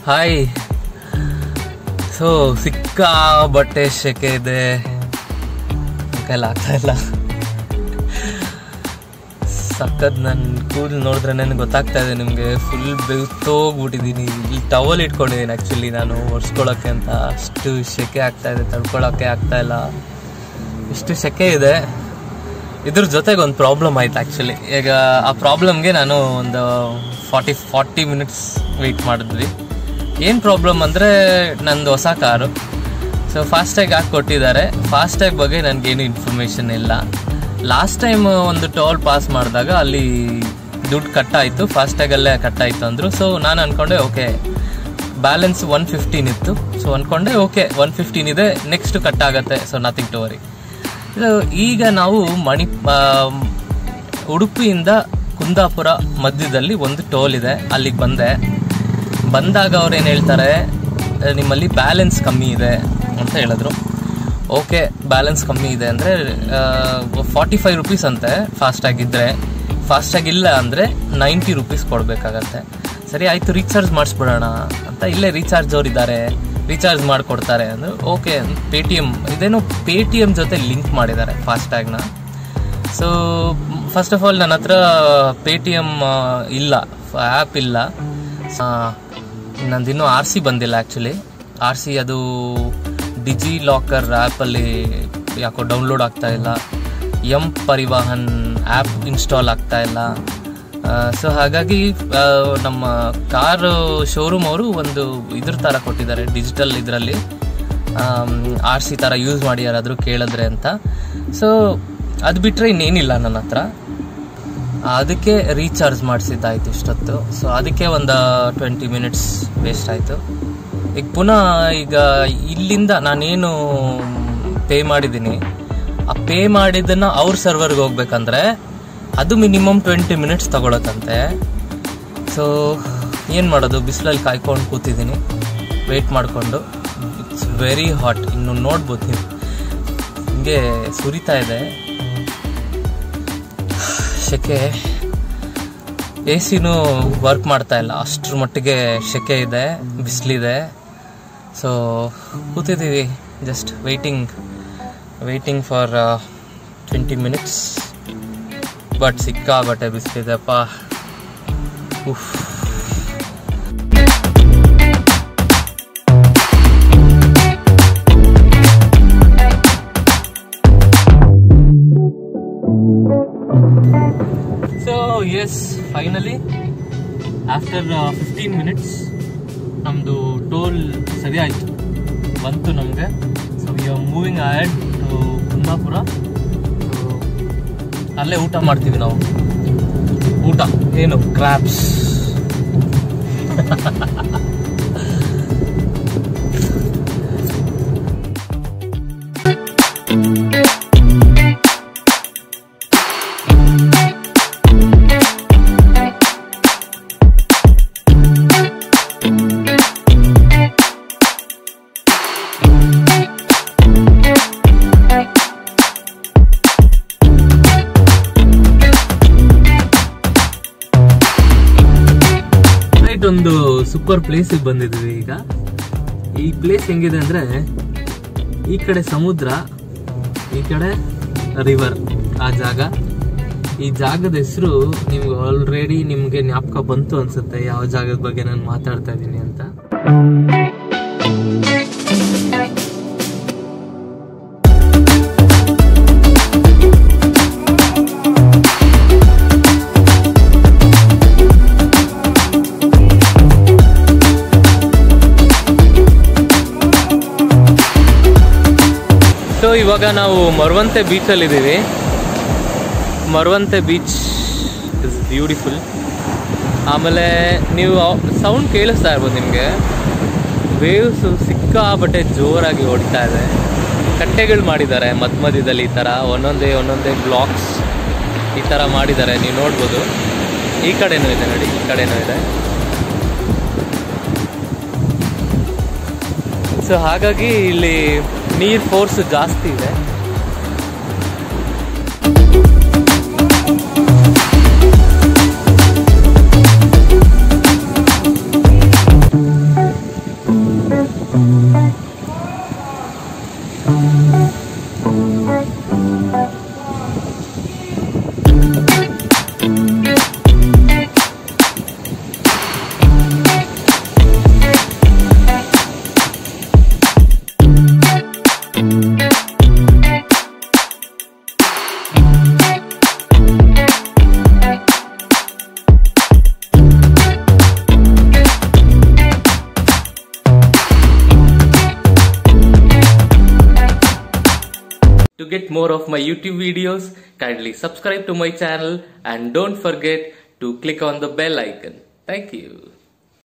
Hi so ಸಿಕ್ಕಾ ಬಟ್ಟೆ ಶೆಕೆ ಇದೆ ಕೈಲಿ ಆಗ್ತಾ ಇಲ್ಲ ಸಕ್ಕತ್ ನನ್ನ ಕೂದಲು ನೋಡಿದ್ರೆ ನನಗೆ ಗೊತ್ತಾಗ್ತಾ ಇದೆ ನಿಮಗೆ ಫುಲ್ ಬೆವ್ತೋಗ್ಬಿಟ್ಟಿದ್ದೀನಿ ಇಲ್ಲಿ ಟವಲ್ ಇಟ್ಕೊಂಡಿದ್ದೀನಿ ಆ್ಯಕ್ಚುಲಿ ನಾನು ಒರೆಸ್ಕೊಳ್ಳೋಕ್ಕೆ ಅಂತ ಅಷ್ಟು ಸೆಕೆ ಆಗ್ತಾ ಇದೆ ತಡ್ಕೊಳಕ್ಕೆ ಆಗ್ತಾ ಇಲ್ಲ ಇಷ್ಟು ಸೆಕೆ ಇದೆ ಇದ್ರ ಜೊತೆಗೆ ಒಂದು ಪ್ರಾಬ್ಲಮ್ ಆಯ್ತು ಆ್ಯಕ್ಚುಲಿ ಈಗ ಆ ಪ್ರಾಬ್ಲಮ್ಗೆ ನಾನು ಒಂದು ಫಾರ್ಟಿ ಫಾರ್ಟಿ ಮಿನಿಟ್ಸ್ ವೆಯ್ಟ್ ಮಾಡಿದ್ವಿ ಏನು ಪ್ರಾಬ್ಲಮ್ ಅಂದರೆ ನಂದು ಹೊಸ ಕಾರು ಸೊ ಫಾಸ್ಟ್ಯಾಗ್ ಹಾಕಿ ಕೊಟ್ಟಿದ್ದಾರೆ ಫಾಸ್ಟ್ಯಾಗ್ ಬಗ್ಗೆ ನನಗೇನು ಇನ್ಫಾರ್ಮೇಷನ್ ಇಲ್ಲ ಲಾಸ್ಟ್ ಟೈಮ್ ಒಂದು ಟೋಲ್ ಪಾಸ್ ಮಾಡಿದಾಗ ಅಲ್ಲಿ ದುಡ್ಡು ಕಟ್ಟಾಯಿತು ಫಾಸ್ಟ್ಯಾಗಲ್ಲೇ ಕಟ್ಟಾಯಿತು ಅಂದರು ಸೊ ನಾನು ಅಂದ್ಕೊಂಡೆ ಓಕೆ ಬ್ಯಾಲೆನ್ಸ್ ಒನ್ ಫಿಫ್ಟೀನ್ ಇತ್ತು ಸೊ ಅಂದ್ಕೊಂಡೆ ಓಕೆ ಒನ್ ಫಿಫ್ಟೀನ್ ಇದೆ ನೆಕ್ಸ್ಟ್ ಕಟ್ ಆಗುತ್ತೆ ಸೊ ನಥಿಂಗ್ ಟು ವರಿ ಇದು ಈಗ ನಾವು ಮಣಿ ಆ, ಉಡುಪಿಯಿಂದ ಕುಂದಾಪುರ ಮಧ್ಯದಲ್ಲಿ ಒಂದು ಟೋಲ್ ಇದೆ ಅಲ್ಲಿಗೆ ಬಂದೆ ಬಂದಾಗ ಅವ್ರು ಏನು ಹೇಳ್ತಾರೆ ಆ, ನಿಮ್ಮಲ್ಲಿ ಬ್ಯಾಲೆನ್ಸ್ ಕಮ್ಮಿ ಇದೆ ಅಂತ ಹೇಳಿದ್ರು ಓಕೆ ಬ್ಯಾಲೆನ್ಸ್ ಕಮ್ಮಿ ಇದೆ ಅಂದರೆ ಫಾರ್ಟಿ ಫೈವ್ ರುಪೀಸ್ ಅಂತೆ ಫಾಸ್ಟ್ಯಾಗ್ ಇದ್ದರೆ ಫಾಸ್ಟ್ಯಾಗ್ ಇಲ್ಲ ಅಂದರೆ ನೈಂಟಿ ರುಪೀಸ್ ಕೊಡಬೇಕಾಗತ್ತೆ ಸರಿ ಆಯಿತು ರೀಚಾರ್ಜ್ ಮಾಡಿಸ್ಬಿಡೋಣ ಅಂತ ಇಲ್ಲೇ ರೀಚಾರ್ಜ್ ಅವ್ರು ಇದ್ದಾರೆ ರೀಚಾರ್ಜ್ ಮಾಡಿಕೊಡ್ತಾರೆ ಅಂದರೆ ಓಕೆ ಪೇ ಟಿ ಎಮ್ ಇದೇನೋ ಪೇ ಟಿ ಎಮ್ ಜೊತೆ ಲಿಂಕ್ ಮಾಡಿದ್ದಾರೆ ಫಾಸ್ಟ್ಯಾಗ್ನ ಸೊ ಫಸ್ಟ್ ಆಫ್ ಆಲ್ ನನ್ನ ಹತ್ರ ಪೇ ಟಿ ಎಮ್ ಇಲ್ಲ ಆ್ಯಪ್ ಇಲ್ಲ ನಂದಿನ್ನೂ ಆರ್ ಸಿ ಬಂದಿಲ್ಲ ಆ್ಯಕ್ಚುಲಿ ಆರ್ ಸಿ ಅದು ಡಿಜಿ ಲಾಕರ್ ಆ್ಯಪಲ್ಲಿ ಯಾಕೋ ಡೌನ್ಲೋಡ್ ಆಗ್ತಾ ಇಲ್ಲ ಎಂ ಪರಿವಾಹನ್ ಆ್ಯಪ್ ಇನ್ಸ್ಟಾಲ್ ಆಗ್ತಾ ಇಲ್ಲ ಸೊ ಹಾಗಾಗಿ ಆ, ನಮ್ಮ ಕಾರ್ ಶೋರೂಮ್ ಅವರು ಒಂದು ಇದ್ರ ಥರ ಕೊಟ್ಟಿದ್ದಾರೆ ಡಿಜಿಟಲ್ ಇದರಲ್ಲಿ ಆರ್ ಸಿ ಥರ ಯೂಸ್ ಮಾಡಿ ಯಾರಾದರೂ ಕೇಳಿದ್ರೆ ಅಂತ ಸೊ ಅದು ಬಿಟ್ಟರೆ ಇನ್ನೇನಿಲ್ಲ ನನ್ನ ಹತ್ರ ಅದಕ್ಕೆ ರೀಚಾರ್ಜ್ ಮಾಡಿಸಿದ್ದಾಯ್ತು ಇಷ್ಟೊತ್ತು ಸೊ ಅದಕ್ಕೆ ಒಂದು ಟ್ವೆಂಟಿ ಮಿನಿಟ್ಸ್ ವೇಸ್ಟ್ ಆಯಿತು ಈಗ ಪುನಃ ಈಗ ಇಲ್ಲಿಂದ ನಾನೇನು ಪೇ ಮಾಡಿದ್ದೀನಿ ಆ ಪೇ ಮಾಡಿದ್ದನ್ನು ಅವ್ರ ಸರ್ವರ್ಗೆ ಹೋಗ್ಬೇಕಂದ್ರೆ ಅದು ಮಿನಿಮಮ್ ಟ್ವೆಂಟಿ ಮಿನಿಟ್ಸ್ ತಗೊಳತ್ತಂತೆ ಸೊ ಏನು ಮಾಡೋದು ಬಿಸಿಲಲ್ಲಿ ಕಾಯ್ಕೊಂಡು ಕೂತಿದ್ದೀನಿ ವೆಯ್ಟ್ ಮಾಡಿಕೊಂಡು ಇಟ್ಸ್ ವೆರಿ ಹಾಟ್ ಇನ್ನು ನೋಡ್ಬೋದು ನೀವು ಹಿಂಗೆ ಸುರಿತಾ ಇದೆ ಸೆಕೆ ಎ ಸಿನೂ ವರ್ಕ್ ಮಾಡ್ತಾ ಇಲ್ಲ ಅಷ್ಟ್ರ ಮಟ್ಟಿಗೆ ಸೆಕೆ ಇದೆ ಬಿಸಿಲಿದೆ ಸೊ ಕೂತಿದ್ದೀವಿ just waiting waiting for twenty minutes but ಸಿಕ್ಕಾಬಟ್ಟೆ ಬಿಸಿಲಿದೆಪ್ಪ ಉಫ್ so yes finally after fifteen minutes ನಮ್ಮದು ಟೋಲ್ ಸರಿ ಆಯಿತು ಬಂತು ನಮಗೆ so we are moving ahead to Kundapura so ಅಲ್ಲೇ ಊಟ ಮಾಡ್ತೀವಿ ನಾವು ಊಟ ಏನು ಕ್ರಾಬ್ಸ್ ರೈಟ್ ಒಂದು ಸೂಪರ್ ಪ್ಲೇಸಿಗೆ ಬಂದಿದ್ವಿ ಈಗ ಈ ಪ್ಲೇಸ್ ಹೆಂಗಿದೆ ಅಂದ್ರೆ ಈ ಕಡೆ ಸಮುದ್ರ ಈ ಕಡೆ ರಿವರ್ ಆ ಜಾಗ ಈ ಜಾಗದ ಹೆಸರು ನಿಮ್ಗೆ ಆಲ್ರೆಡಿ ನಿಮ್ಗೆ ಜ್ಞಾಪಕ ಬಂತು ಅನ್ಸುತ್ತೆ ಯಾವ ಜಾಗದ ಬಗ್ಗೆ ನಾನು ಮಾತಾಡ್ತಾ ಇದ್ದೀನಿ ಅಂತ ಸೊ ಇವಾಗ ನಾವು ಮರವಂತೆ ಬೀಚಲ್ಲಿ ಇದ್ದೀವಿ ಮರವಂತೆ ಬೀಚ್ ಇಸ್ ಬ್ಯೂಟಿಫುಲ್ ಆಮೇಲೆ ನೀವು ಸೌಂಡ್ ಕೇಳಿಸ್ತಾ ಇರ್ಬೋದು ನಿಮಗೆ ವೇವ್ಸು ಸಿಕ್ಕಾಬಟ್ಟೆ ಜೋರಾಗಿ ಹೊಡಿತಾ ಇದೆ ಕಟ್ಟೆಗಳು ಮಾಡಿದ್ದಾರೆ ಮಧ್ಯ ಮಧ್ಯದಲ್ಲಿ ಈ ಥರ ಒಂದೊಂದೇ ಒಂದೊಂದೇ ಬ್ಲಾಕ್ಸ್ ಈ ಥರ ಮಾಡಿದ್ದಾರೆ ನೀವು ನೋಡ್ಬೋದು ಈ ಕಡೆನೂ ಇದೆ ನೋಡಿ ಈ ಕಡೆನೂ ಇದೆ ಸೊ ಹಾಗಾಗಿ ಇಲ್ಲಿ ನೀರ್ ಫೋರ್ಸ್ ಜಾಸ್ತಿ ಇದೆ To get more of my YouTube videos, kindly subscribe to my channel and don't forget to click on the bell icon. Thank you.